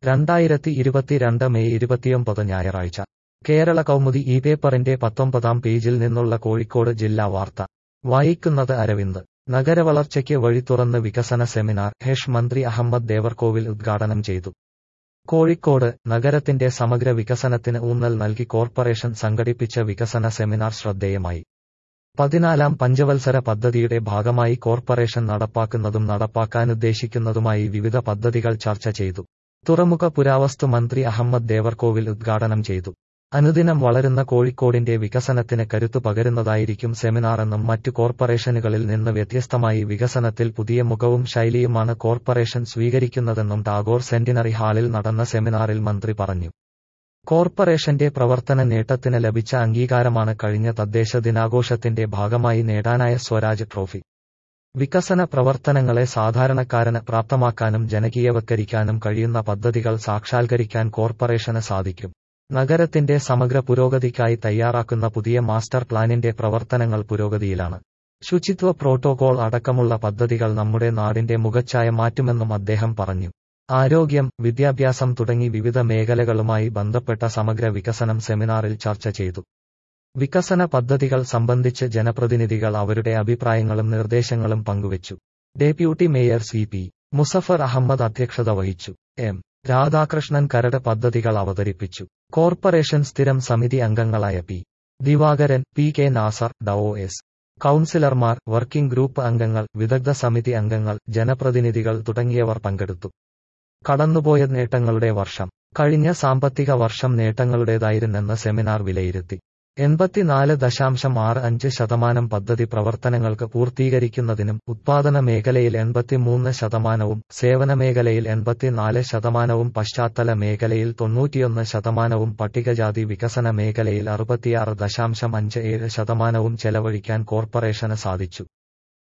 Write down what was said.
രണ്ടായിരത്തി ഇരുപത്തിരണ്ട് മെയ് ഇരുപത്തിയൊമ്പത് ഞായറാഴ്ച കേരള കൗമുദി ഈ പേപ്പറിന്റെ പത്തൊമ്പതാം പേജിൽ നിന്നുള്ള കോഴിക്കോട് ജില്ലാ വാർത്ത വായിക്കുന്നത് അരവിന്ദ് നഗരവളർച്ചയ്ക്ക് വഴി തുറന്ന് വികസന സെമിനാർ ഹെഷ് മന്ത്രി അഹമ്മദ് ദേവർകോവിൽ ഉദ്ഘാടനം ചെയ്തു കോഴിക്കോട് നഗരത്തിന്റെ സമഗ്ര വികസനത്തിന് ഊന്നൽ നൽകി കോർപ്പറേഷൻ സംഘടിപ്പിച്ച വികസന സെമിനാർ ശ്രദ്ധേയമായി പതിനാലാം പഞ്ചവത്സര പദ്ധതിയുടെ ഭാഗമായി കോർപ്പറേഷൻ നടപ്പാക്കുന്നതും നടപ്പാക്കാനുദ്ദേശിക്കുന്നതുമായി വിവിധ പദ്ധതികൾ ചർച്ച ചെയ്തു തുറമുഖ പുരാവസ്തു മന്ത്രി അഹമ്മദ് ദേവർകോവിൽ ഉദ്ഘാടനം ചെയ്തു അനുദിനം വളരുന്ന കോഴിക്കോടിന്റെ വികസനത്തിന് കരുത്തു പകരുന്നതായിരിക്കും സെമിനാറെന്നും മറ്റു കോർപ്പറേഷനുകളിൽ നിന്ന് വ്യത്യസ്തമായി വികസനത്തിൽ പുതിയ മുഖവും ശൈലിയുമാണ് കോർപ്പറേഷൻ സ്വീകരിക്കുന്നതെന്നും ടാഗോർ സെന്റിനറി ഹാളിൽ നടന്ന സെമിനാറിൽ മന്ത്രി പറഞ്ഞു കോർപ്പറേഷന്റെ പ്രവർത്തന നേട്ടത്തിന് ലഭിച്ച അംഗീകാരമാണ് കഴിഞ്ഞ തദ്ദേശ ദിനാഘോഷത്തിന്റെ ഭാഗമായി നേടാനായ സ്വരാജ് ട്രോഫി വികസന പ്രവർത്തനങ്ങളെ സാധാരണക്കാരന് പ്രാപ്തമാക്കാനും ജനകീയവൽക്കരിക്കാനും കഴിയുന്ന പദ്ധതികൾ സാക്ഷാത്കരിക്കാൻ കോർപ്പറേഷന് സാധിക്കും നഗരത്തിന്റെ സമഗ്ര പുരോഗതിക്കായി തയ്യാറാക്കുന്ന പുതിയ മാസ്റ്റർ പ്ലാനിന്റെ പ്രവർത്തനങ്ങൾ പുരോഗതിയിലാണ് ശുചിത്വ പ്രോട്ടോകോൾ അടക്കമുള്ള പദ്ധതികൾ നമ്മുടെ നാടിന്റെ മുഖച്ഛായ മാറ്റുമെന്നും അദ്ദേഹം പറഞ്ഞു ആരോഗ്യം വിദ്യാഭ്യാസം തുടങ്ങി വിവിധ മേഖലകളുമായി ബന്ധപ്പെട്ട സമഗ്ര വികസനം സെമിനാറിൽ ചർച്ച ചെയ്തു വികസന പദ്ധതികൾ സംബന്ധിച്ച് ജനപ്രതിനിധികൾ അവരുടെ അഭിപ്രായങ്ങളും നിർദ്ദേശങ്ങളും പങ്കുവച്ചു deputy mayor C P Muzaffar Ahammed അധ്യക്ഷത വഹിച്ചു എം രാധാകൃഷ്ണൻ കരട് പദ്ധതികൾ അവതരിപ്പിച്ചു കോർപ്പറേഷൻ സ്ഥിരം സമിതി അംഗങ്ങളായ P Divakaran P K Nasar Dr S കൌൺസിലർമാർ വർക്കിംഗ് ഗ്രൂപ്പ് അംഗങ്ങൾ വിദഗ്ധ സമിതി അംഗങ്ങൾ ജനപ്രതിനിധികൾ തുടങ്ങിയവർ പങ്കെടുത്തു കടന്നുപോയ നേട്ടങ്ങളുടെ വർഷം കഴിഞ്ഞ സാമ്പത്തിക വർഷം നേട്ടങ്ങളുടേതായിരുന്നെന്ന് സെമിനാർ വിലയിരുത്തി എൺപത്തിനാല് ദശാംശം ആറ് അഞ്ച് ശതമാനം പദ്ധതി പ്രവർത്തനങ്ങൾക്ക് പൂർത്തീകരിക്കുന്നതിനും ഉത്പാദന മേഖലയിൽ എൺപത്തിമൂന്ന് ശതമാനവും സേവന മേഖലയിൽ എൺപത്തിനാല് ശതമാനവും പശ്ചാത്തല മേഖലയിൽ തൊണ്ണൂറ്റിയൊന്ന് ശതമാനവും പട്ടികജാതി വികസന മേഖലയിൽ അറുപത്തിയാറ് ദശാംശം അഞ്ച് ഏഴ് ശതമാനവും ചെലവഴിക്കാൻ കോർപ്പറേഷന് സാധിച്ചു